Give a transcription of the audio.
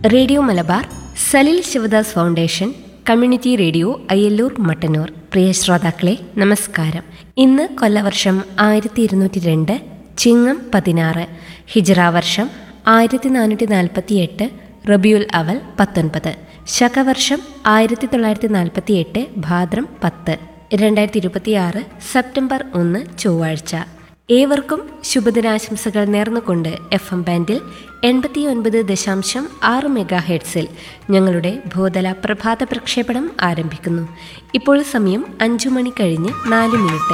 radio Malabar Salil Sivadas foundation community radio Ayyallur Mattannur പ്രിയ ശ്രോതാക്കളെ നമസ്കാരം ഇന്ന് കൊല്ലവർഷം ആയിരത്തി ഇരുന്നൂറ്റി രണ്ട് ചിങ്ങം പതിനാറ് ഹിജറ വർഷം ആയിരത്തി നാനൂറ്റി നാൽപ്പത്തി എട്ട് റബിയുൽ അവൽ പത്തൊൻപത് ശകവർഷം ആയിരത്തി തൊള്ളായിരത്തി നാൽപ്പത്തി എട്ട് ഭാദ്രം പത്ത് രണ്ടായിരത്തി ഇരുപത്തിയാറ് സെപ്റ്റംബർ ഒന്ന് ചൊവ്വാഴ്ച ഏവർക്കും ശുഭദിനാശംസകൾ നേർന്നുകൊണ്ട് എഫ് എം ബാൻഡിൽ എൺപത്തി ഒൻപത് ദശാംശം ആറ് മെഗാ ഹെഡ്സിൽ ഞങ്ങളുടെ ഭൂതല പ്രഭാത പ്രക്ഷേപണം ആരംഭിക്കുന്നു ഇപ്പോൾ സമയം അഞ്ചു മണി കഴിഞ്ഞ് നാല് മിനിറ്റ്